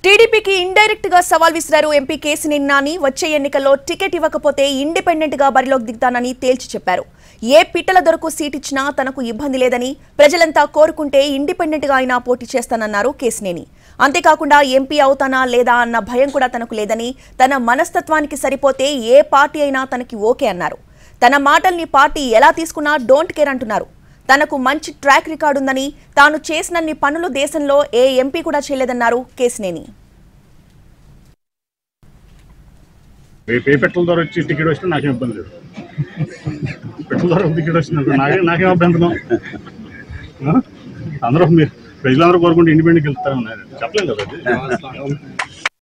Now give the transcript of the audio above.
టీడీపీకి ఇండైరెక్ట్ గా సవాల్ విసిరారు ఎంపీ కేసినేని నాని వచ్చే ఎన్నికల్లో టికెట్ ఇవ్వకపోతే ఇండిపెండెంట్ గా బరిలోకి దిగుతానని తేల్చి చెప్పారు ఏ పిట్టల దొరకు సీట్ ఇచ్చినా తనకు ఇబ్బంది లేదని ప్రజలంతా కోరుకుంటే ఇండిపెండెంట్ గా అయినా పోటీ చేస్తానన్నారు కేసినేని అంతేకాకుండా ఎంపీ అవుతానా లేదా అన్న భయం కూడా తనకు లేదని తన మనస్తత్వానికి సరిపోతే ఏ పార్టీ అయినా తనకి ఓకే అన్నారు తన మాటల్ని పార్టీ ఎలా తీసుకున్నా డోంట్ కేర్ అంటున్నారు తనకు మంచి ట్రాక్ రికార్డు ఉందని తాను చేసినన్ని పనులు దేశంలో ఏ ఎంపీ కూడా చేయలేదన్నారు కేసినేని రేపు ఏ పెట్రోల్ ధర వచ్చి టికెట్ వచ్చినా నాకేం ఇబ్బంది లేదు పెట్రోల్ ధర టికెట్ వచ్చింది అనుకో నాకే నాకేం అభ్యంతరం ఆ? అందరూ మీరు ప్రజలందరూ కోరుకుంటే ఇండిపెండెంట్ వెళ్తారు చెప్పలేం కదా అది